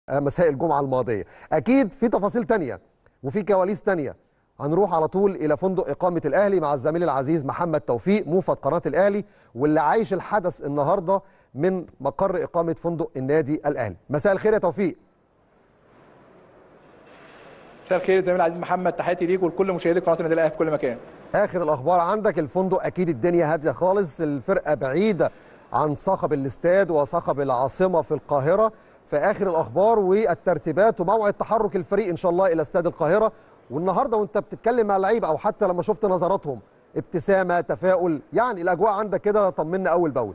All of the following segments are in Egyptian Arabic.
مساء الجمعه الماضيه اكيد في تفاصيل تانية وفي كواليس تانية هنروح على طول الى فندق اقامه الاهلي مع الزميل العزيز محمد توفيق موفد قناه الاهلي واللي عايش الحدث النهارده من مقر اقامه فندق النادي الاهلي مساء الخير يا توفيق مساء الخير زميل العزيز محمد تحياتي ليك ولكل مشاهدي قناه النادي الاهلي في كل مكان اخر الاخبار عندك الفندق اكيد الدنيا هاديه خالص الفرقه بعيده عن صخب الاستاد وصخب العاصمه في القاهره في اخر الاخبار والترتيبات وموعد تحرك الفريق ان شاء الله الى استاد القاهره والنهارده وانت بتتكلم مع اللعيبه او حتى لما شفت نظراتهم ابتسامه تفاؤل يعني الاجواء عندك كده طمنا اول باول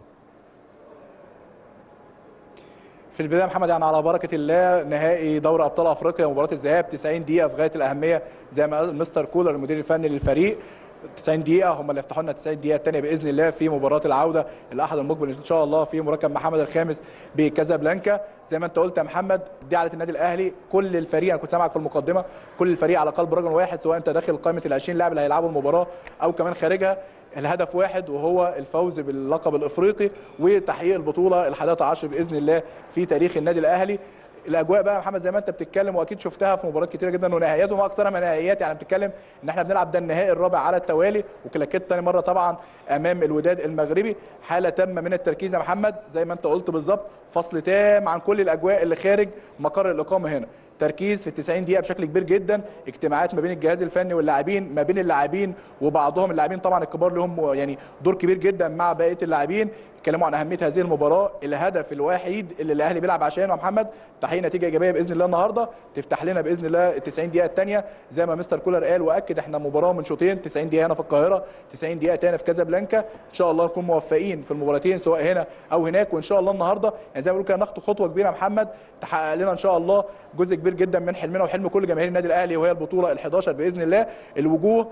في البدايه محمد يعني على بركه الله نهائي دوري ابطال افريقيا مباراه الذهاب 90 دقيقه في غايه الاهميه زي ما قال مستر كولر المدير الفني للفريق 90 دقيقة هم اللي يفتحوا لنا 90 دقيقة الثانية بإذن الله في مباراة العودة الأحد المقبل إن شاء الله في مركب محمد الخامس بكازابلانكا زي ما أنت قلت يا محمد دي على النادي الأهلي كل الفريق أنا كنت سامعك في المقدمة كل الفريق على قلب رجل واحد سواء أنت داخل قائمة ال 20 لاعب اللي هيلعبوا المباراة أو كمان خارجها الهدف واحد وهو الفوز باللقب الافريقي وتحقيق البطوله ال11 باذن الله في تاريخ النادي الاهلي الاجواء بقى يا محمد زي ما انت بتتكلم واكيد شفتها في مباريات كتيره جدا ونهائيات وما اكثرها من نهائيات يعني بتتكلم ان احنا بنلعب ده النهائي الرابع على التوالي وكلاكيت تاني مره طبعا امام الوداد المغربي حاله تامه من التركيز يا محمد زي ما انت قلت بالظبط فصل تام عن كل الاجواء اللي خارج مقر الاقامه هنا تركيز في ال 90 دقيقه بشكل كبير جدا اجتماعات ما بين الجهاز الفني واللاعبين ما بين اللاعبين وبعضهم اللاعبين طبعا الكبار لهم يعني دور كبير جدا مع بقيه اللاعبين اتكلموا عن اهميه هذه المباراه الهدف الوحيد اللي الاهلي بيلعب عشانه يا محمد تحقيق نتيجه ايجابيه باذن الله النهارده تفتح لنا باذن الله ال 90 دقيقه الثانيه زي ما مستر كولر قال واكد احنا مباراه من شوطين 90 دقيقه هنا في القاهره 90 دقيقه ثانيه في كازابلانكا ان شاء الله نكون موفقين في المباراتين سواء هنا او هناك وان شاء الله النهارده يعني زي ما بنقول كده ناخد خطوه كبيره يا محمد تحقق لنا ان شاء الله جزء كبير جدا من حلمنا وحلم كل جماهير النادي الاهلي وهي البطوله ال11 باذن الله الوجوه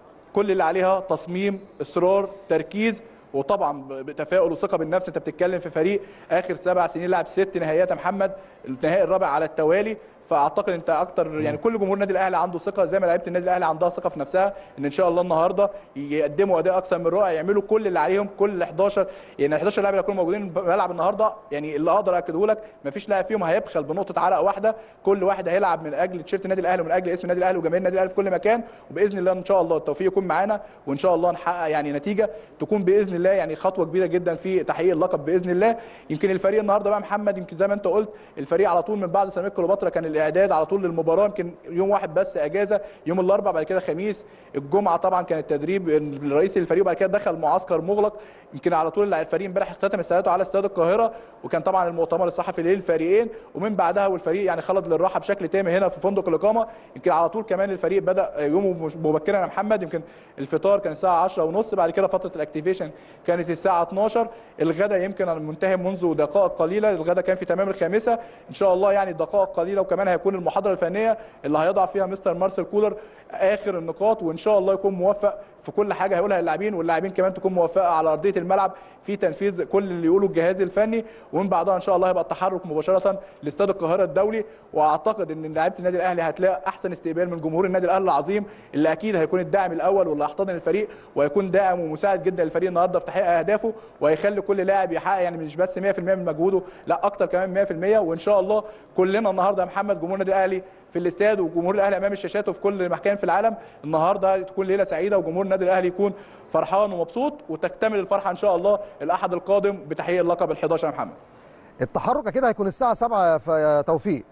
كل اللي عليها تصميم اصرار تركيز وطبعا بتفاؤل وثقه بالنفس انت بتتكلم في فريق اخر سبع سنين لعب ست نهائيات يا محمد النهائي الرابع على التوالي فاعتقد انت اكتر يعني كل جمهور النادي الاهلي عنده ثقه زي ما لعيبه النادي الاهلي عندها ثقه في نفسها ان ان شاء الله النهارده يقدموا اداء اكثر من رائع يعملوا كل اللي عليهم كل ال 11 يعني ال 11 لاعب اللي هيكونوا موجودين في الملعب النهارده يعني اللي اقدر اكده لك مفيش لاعب فيهم هيبخل بنقطه عرق واحده كل واحد هيلعب من اجل تيشيرت النادي الاهلي ومن اجل اسم النادي الاهلي وجماهير النادي الاهلي في كل مكان وباذن الله ان شاء الله التوفيق يكون معانا وان شاء الله نحقق يعني نتيجه تكون باذن الله يعني خطوه كبيره جدا في تحقيق اللقب باذن الله يمكن الفريق النهارده بقى محمد يمكن زي ما انت قلت الفريق على طول من بعد سيراميكا كليوباترا كان الاعداد على طول للمباراه يمكن يوم واحد بس اجازه يوم الاربعاء بعد كده خميس الجمعه طبعا كان التدريب الرئيسي للفريق وبعد كده دخل معسكر مغلق يمكن على طول الفريق امبارح اختتم استعداده على استاد القاهره وكان طبعا المؤتمر الصحفي للفريقين ومن بعدها والفريق يعني خلد للراحه بشكل تام هنا في فندق الاقامه يمكن على طول كمان الفريق بدا يومه مبكرا يا محمد يمكن الفطار كان الساعه 10 ونص بعد كده فتره الاكتيفيشن كانت الساعه 12 الغداء يمكن منتهي منذ دقائق قليله الغداء كان في تمام الخامسه ان شاء الله يعني دقائق قليله وكمان هيكون المحاضره الفنيه اللي هيضع فيها مستر مارسيل كولر اخر النقاط وان شاء الله يكون موفق في كل حاجه هيقولها اللاعبين واللاعبين كمان تكون موفقه على ارضيه الملعب في تنفيذ كل اللي يقوله الجهاز الفني ومن بعدها ان شاء الله هيبقى التحرك مباشره لاستاد القاهره الدولي واعتقد ان لعيبه النادي الاهلي هتلاقي احسن استقبال من جمهور النادي الاهلي العظيم اللي اكيد هيكون الداعم الاول واللي هيحتضن الفريق وهيكون داعم ومساعد جدا للفريق النهارده في تحقيق اهدافه وهيخلي كل لاعب يحقق يعني مش بس 100% من مجهوده لا اكتر كمان 100% وان شاء الله كلنا النهارده يا محمد جمهور النادي الاهلي في الاستاد وجمهور الاهلي امام الشاشات وفي كل مكان في العالم النهارده تكون ليله سعيده وجمهور النادي الاهلي يكون فرحان ومبسوط وتكتمل الفرحه ان شاء الله الاحد القادم بتحقيق اللقب ال11 يا محمد التحرك كده هيكون الساعه 7 في توفيق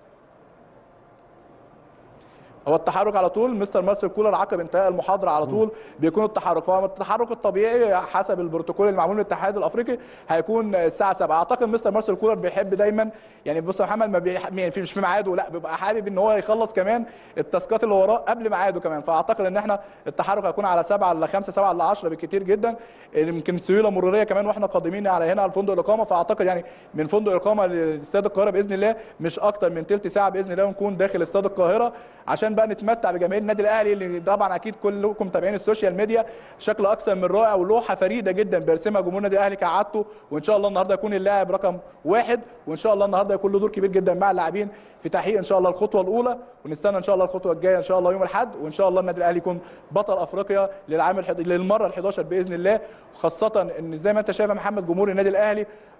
هو التحرك على طول مستر مارسيل كولر عقب انتهاء المحاضره على طول بيكون التحرك فهو التحرك الطبيعي حسب البروتوكول المعمول من الاتحاد الافريقي هيكون الساعه 7 اعتقد مستر مارسيل كولر بيحب دايما يعني بص يا محمد ما بيح... مش في ميعاده لا بيبقى حابب ان هو يخلص كمان التاسكات اللي وراه قبل ميعاده كمان فاعتقد ان احنا التحرك هيكون على 7 ل 5 7 ل 10 بالكثير جدا يمكن سيوله مروريه كمان واحنا قادمين على هنا على فندق الاقامه فاعتقد يعني من فندق الاقامه لاستاد القاهره باذن الله مش اكتر من ثلث ساعه باذن الله ونكون داخل استاد القاهره عشان بقى نتمتع بجماهير النادي الاهلي اللي طبعا اكيد كلكم متابعين السوشيال ميديا بشكل اكثر من رائع ولوحه فريده جدا بيرسمها جمهور النادي الاهلي كعادته وان شاء الله النهارده يكون اللاعب رقم واحد وان شاء الله النهارده يكون له دور كبير جدا مع اللاعبين في تحقيق ان شاء الله الخطوه الاولى ونستنى ان شاء الله الخطوه الجايه ان شاء الله يوم الاحد وان شاء الله النادي الاهلي يكون بطل افريقيا للعام الحد... للمره ال11 باذن الله خاصه ان زي ما انت شايف يا محمد جمهور النادي الاهلي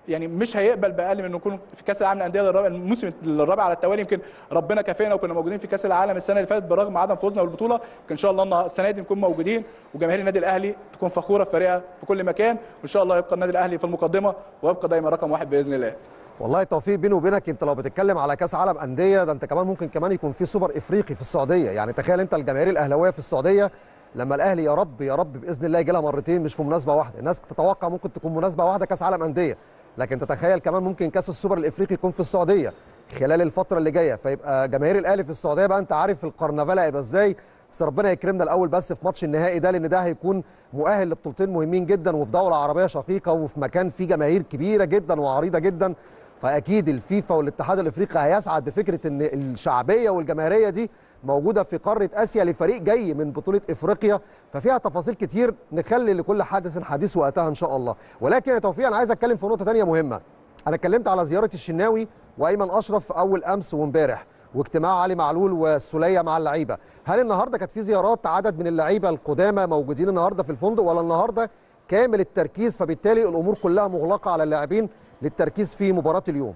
يعني مش هيقبل باقل من انه يكون في كاس العالم للانديه للرابع- الموسم الرابع على التوالي يمكن ربنا كافئنا وكنا موجودين في كاس العالم السنه اللي فاتت برغم عدم فوزنا بالبطوله كان ان شاء الله النه- السنه دي نكون موجودين وجماهير النادي الاهلي تكون فخوره بفريقها في كل مكان وان شاء الله يبقى النادي الاهلي في المقدمه ويبقى دايما رقم واحد باذن الله والله التوفيق بيني وبينك انت لو بتتكلم على كاس عالم انديه ده انت كمان ممكن كمان يكون في سوبر افريقي في السعوديه يعني تخيل انت الجماهير الاهلاويه في السعوديه لما الاهلي يا رب يا رب باذن الله يجي لها مرتين مش في مناسبه واحده الناس تتوقع ممكن تكون مناسبه واحده كاس عالم انديه لكن تتخيل كمان ممكن كاس السوبر الافريقي يكون في السعوديه خلال الفتره اللي جايه فيبقى جماهير الاهلي في السعوديه بقى انت عارف القرنفال هيبقى ازاي بس ربنا يكرمنا الاول بس في ماتش النهائي ده لان ده هيكون مؤهل لبطولتين مهمين جدا وفي دوله عربيه شقيقه وفي مكان فيه جماهير كبيره جدا وعريضه جدا فاكيد الفيفا والاتحاد الافريقي هيسعد بفكره ان الشعبيه والجماهيريه دي موجوده في قاره اسيا لفريق جاي من بطوله افريقيا ففيها تفاصيل كتير نخلي لكل حادث حديث وقتها ان شاء الله ولكن يا توفيق انا عايز اتكلم في نقطه ثانيه مهمه انا اتكلمت على زياره الشناوي وايمن اشرف اول امس وامبارح واجتماع علي معلول والسوليه مع اللعيبه هل النهارده كانت في زيارات عدد من اللعيبه القدامى موجودين النهارده في الفندق ولا النهارده كامل التركيز فبالتالي الامور كلها مغلقه على اللاعبين للتركيز في مباراه اليوم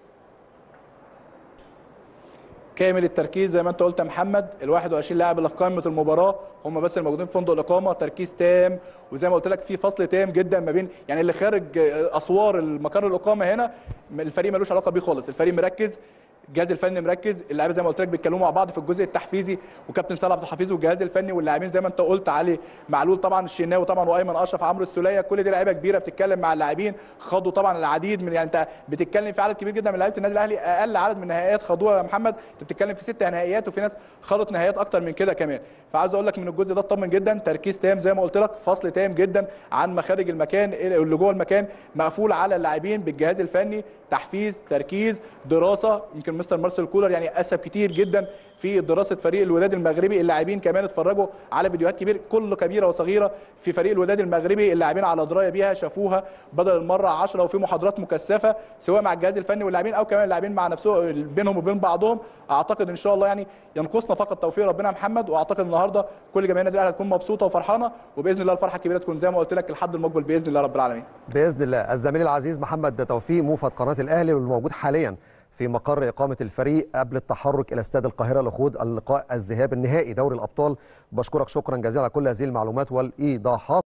كامل التركيز زي ما انت قلت يا محمد ال 21 لاعب اللي في قائمه المباراه هم بس الموجودين في فندق الاقامه تركيز تام وزي ما قلت لك في فصل تام جدا ما بين يعني اللي خارج اسوار المقر الاقامه هنا الفريق ملوش علاقه بيه خالص الفريق مركز الجهاز الفني مركز اللعيبه زي ما قلت لك بيتكلموا مع بعض في الجزء التحفيزي وكابتن سالم عبد الحفيظ والجهاز الفني واللاعبين زي ما انت قلت علي معلول طبعا الشناوي طبعا وايمن اشرف عمرو السوليه كل دي لعيبه كبيره بتتكلم مع اللاعبين خاضوا طبعا العديد من يعني انت بتتكلم في عدد كبير جدا من لعيبه النادي الاهلي اقل عدد من النهائيات خاضوها يا محمد انت بتتكلم في ست نهائيات وفي ناس خاضت نهائيات اكتر من كده كمان فعايز اقول لك من الجزء ده اطمن جدا تركيز تام زي ما قلت لك فصل تام جدا عن مخارج المكان اللي جوه المكان مقفول على اللاعبين بالجهاز الفني تحفيز تركيز دراسه يمكن مستر مارسيل كولر يعني اسهب كتير جدا في دراسه فريق الوداد المغربي اللاعبين كمان اتفرجوا على فيديوهات كبير كل كبيره وصغيره في فريق الوداد المغربي اللاعبين على درايه بيها شافوها بدل المره 10 وفي محاضرات مكثفه سواء مع الجهاز الفني واللاعبين او كمان اللاعبين مع نفسهم بينهم وبين بعضهم اعتقد ان شاء الله يعني ينقصنا فقط توفيق ربنا يا محمد واعتقد النهارده كل جماهير النادي الاهلي هتكون مبسوطه وفرحانه وباذن الله الفرحه الكبيره تكون زي ما قلت لك الحد المقبل باذن الله رب العالمين باذن الله الزميل العزيز محمد توفيق موفد قناه الاهلي والموجود حاليا في مقر إقامة الفريق قبل التحرك إلى استاد القاهرة لخوض اللقاء الذهاب النهائي دوري الأبطال بشكرك شكرا جزيلا على كل هذه المعلومات والإيضاحات